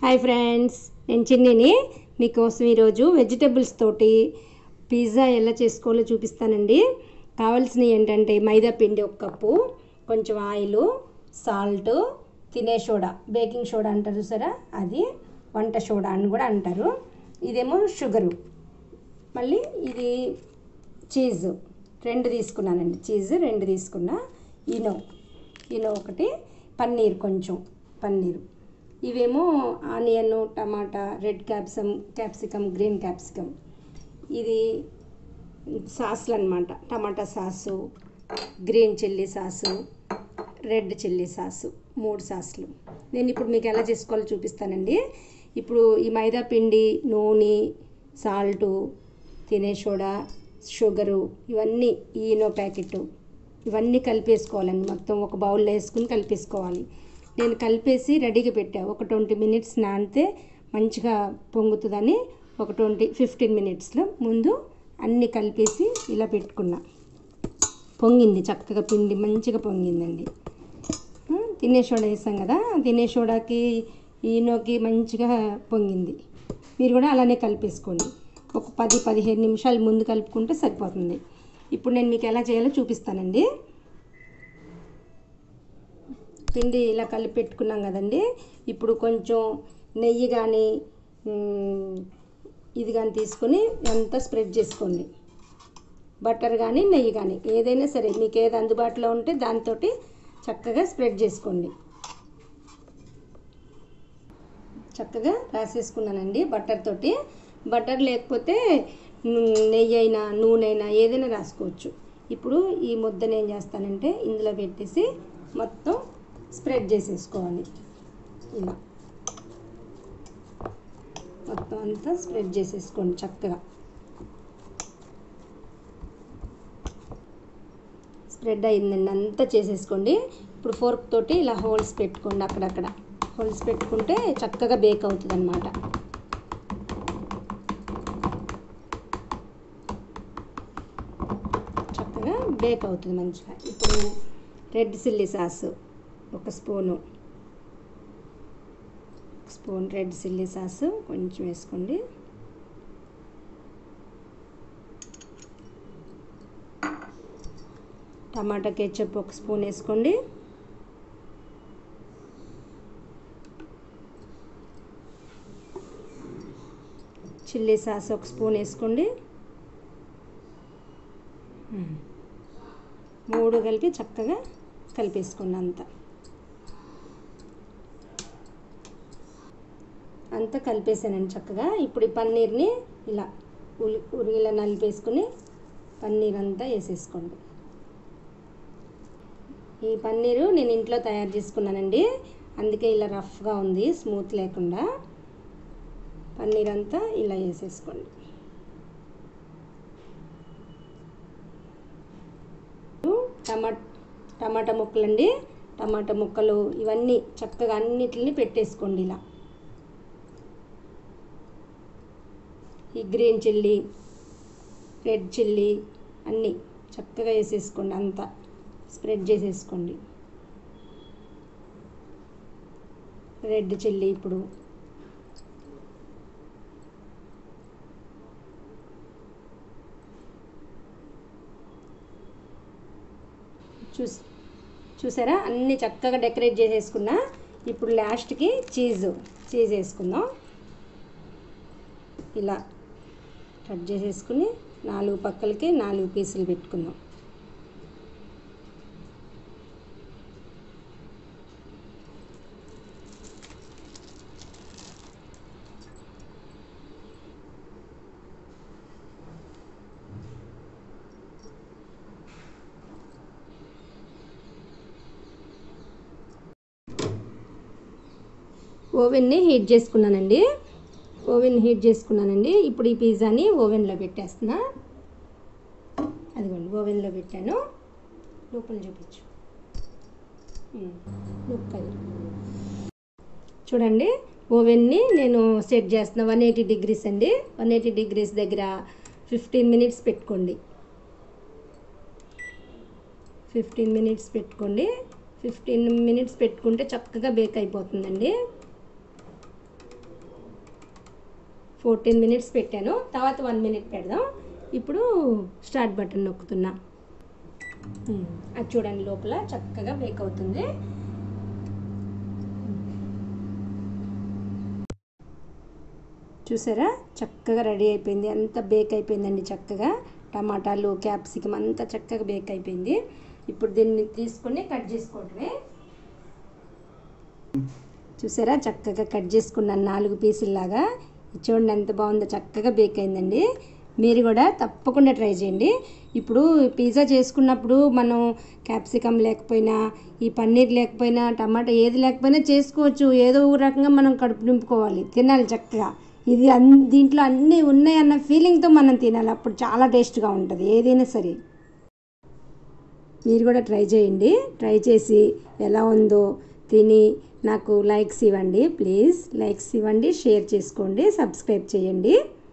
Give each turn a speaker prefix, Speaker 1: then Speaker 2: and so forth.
Speaker 1: Hi friends నేను చిన్నిని మీకోసం ఈరోజు వెజిటబుల్స్ తోటి పిజ్జా ఎలా చేసుకోవాలో చూపిస్తానండి కావాల్సినవి ఏంటంటే మైదా పిండి ఒక కప్పు కొంచెం ఆయిల్ సాల్ట్ తినే సోడా బేకింగ్ సోడా అంటారు చూసారా అది వంట సోడా అని కూడా అంటారు ఇదేమో షుగరు మళ్ళీ ఇది చీజ్ రెండు తీసుకున్నానండి చీజ్ రెండు తీసుకున్నా ఈనో ఈనో ఒకటి పన్నీర్ కొంచెం పన్నీరు ఇవేమో onion tomato red capsicum capsicum green capsicum ఇది సాస్లు అనమాట tomato sauce green chilli sauce red chilli sauce మూడు సాసులు నేను ఇప్పుడు మీకు ఎలా చేసుకోవాలో చూపిస్తానండి ఇప్పుడు ఈ మైదా పిండి నూనె సాల్టు తినే సోడా షుగరు ఇవన్నీ ఈనో ప్యాకెట్ ఇవన్నీ కలిపేసుకోవాలండి మొత్తం ఒక బౌల్లో వేసుకుని కలిపేసుకోవాలి నేను కలిపేసి రెడీగా పెట్టా ఒక ట్వంటీ మినిట్స్ నానితే మంచిగా పొంగుతుందని ఒక ట్వంటీ ఫిఫ్టీన్ మినిట్స్లో ముందు అన్నీ కలిపేసి ఇలా పెట్టుకున్నా పొంగింది చక్కగా పిండి మంచిగా పొంగిందండి ఆ, తినే సోడా వేసాం కదా తినే సోడాకి ఈనోకి మంచిగా పొంగింది మీరు కూడా అలానే కలిపేసుకోండి ఒక పది పదిహేను నిమిషాలు ముందు కలుపుకుంటే సరిపోతుంది ఇప్పుడు నేను మీకు ఎలా చేయాలో చూపిస్తానండి పిండి ఇలా కలిపి పెట్టుకున్నాం కదండి ఇప్పుడు కొంచెం నెయ్యి కానీ మ్, ఇది కానీ తీసుకొని అంతా స్ప్రెడ్ చేసుకోండి బటర్ కానీ నెయ్యి కానీ ఏదైనా సరే మీకు ఏది అందుబాటులో ఉంటే దాంతో చక్కగా స్ప్రెడ్ చేసుకోండి చక్కగా రాసేసుకున్నానండి బటర్ తోటి బటర్ లేకపోతే ను- నెయ్యి అయినా నూనె అయినా ఏదైనా రాసుకోవచ్చు ఇప్పుడు ఈ ముద్దను ఏం చేస్తానంటే ఇందులో పెట్టేసి మొత్తం స్ప్రెడ్ చేసేసుకోవాలి ఇలా మొత్తం అంతా స్ప్రెడ్ చేసేసుకోండి చక్కగా స్ప్రెడ్ అయిందండి అంతా చేసేసుకోండి ఇప్పుడు ఫోర్క్ తోటి ఇలా హోల్స్ పెట్టుకోండి అక్కడక్కడ హోల్స్ పెట్టుకుంటే చక్కగా బేక్ అవుతుంది అనమాట చక్కగా బేక్ అవుతుంది మంచిగా ఇప్పుడు రెడ్ చిల్లీ సాస్ ఒక spoon spoon red chilli sauce కొంచెం వేసుకోండి టమాటా కెచప్ ఒక స్పూన్ వేసుకోండి చిల్లీ సాస్ ఒక స్పూన్ వేసుకోండి మ్మ్. మూడు కలిపి చక్కగా కలిపేసుకోండి అంతా అంతా కలిపేసానండి చక్కగా ఇప్పుడు ఈ పన్నీర్ని ఇలా ఉలి ఉరి ఇలా నలిపేసుకుని పన్నీర్ అంతా వేసేసుకోండి ఈ పన్నీరు నేను ఇంట్లో తయారు చేసుకున్నానండి అందుకే ఇలా రఫ్గా ఉంది స్మూత్ లేకుండా పన్నీర్ అంతా ఇలా వేసేసుకోండి టమాట్ టమాటా ముక్కలండి టమాటా ముక్కలు ఇవన్నీ చక్కగా అన్నిటిని పెట్టేసుకోండి ఇలా ఈ గ్రీన్ చిల్లీ రెడ్ చిల్లీ అన్నీ చక్కగా వేసేసుకోండి అంతా స్ప్రెడ్ చేసేసుకోండి రెడ్ చిల్లీ ఇప్పుడు చూస్ చూసారా అన్నీ చక్కగా డెకరేట్ చేసేసుకున్నా ఇప్పుడు లాస్ట్కి చీజ్ చీజ్ వేసుకుందాం ఇలా కట్ చేసేసుకుని నాలుగు పక్కలకి నాలుగు పీసులు పెట్టుకుందాం ఓవెన్ని హీట్ చేసుకున్నానండి ఓవెన్ హీట్ చేసుకున్నానండి ఇప్పుడు ఈ పిజ్జాని ఓవెన్లో పెట్టేస్తున్నా అదిగోండి ఓవెన్లో పెట్టాను లోపల చూపించు ఉమ్, లోపల. చూడండి ఓవెన్ని నేను సెట్ చేస్తున్నా వన్ ఎయిటీ డిగ్రీస్ అండి వన్ ఎయిటీ డిగ్రీస్ దగ్గర ఫిఫ్టీన్ మినిట్స్ పెట్టుకోండి ఫిఫ్టీన్ మినిట్స్ పెట్టుకోండి ఫిఫ్టీన్ మినిట్స్ పెట్టుకుంటే చక్కగా బేక్ అయిపోతుందండి ఫోర్టీన్ మినిట్స్ పెట్టాను తర్వాత వన్ మినిట్ పెడదాం ఇప్పుడు స్టార్ట్ బటన్ నొక్కుతున్నా ఉమ్, అది చూడండి లోపల చక్కగా బేక్ అవుతుంది చూసారా చక్కగా రెడీ అయిపోయింది అంతా బేక్ అయిపోయిందండి చక్కగా టమాటాలు క్యాప్సికమ్ అంతా చక్కగా బేక్ అయిపోయింది ఇప్పుడు దీన్ని తీసుకొని కట్ చేసుకోవటమే చూసారా చక్కగా కట్ చేసుకున్నాను నాలుగు పీసుల్లాగా ఇది చూడండి ఎంత బాగుందో చక్కగా బేక్ అయిందండి మీరు కూడా తప్పకుండా ట్రై చేయండి ఇప్పుడు పిజ్జా చేసుకున్నప్పుడు మనం క్యాప్సికమ్ లేకపోయినా ఈ పన్నీర్ లేకపోయినా టమాటా ఏది లేకపోయినా చేసుకోవచ్చు ఏదో ఒక రకంగా మనం కడుపు నింపుకోవాలి తినాలి చక్కగా ఇది అన్ దీంట్లో అన్నీ ఉన్నాయన్న ఫీలింగ్తో మనం తినాలి అప్పుడు చాలా టేస్ట్గా ఉంటుంది ఏదైనా సరే మీరు కూడా ట్రై చేయండి ట్రై చేసి ఎలా ఉందో తిని నాకు లైక్స్ ఇవ్వండి ప్లీజ్ లైక్స్ ఇవ్వండి షేర్ చేసుకోండి సబ్స్క్రైబ్ చేయండి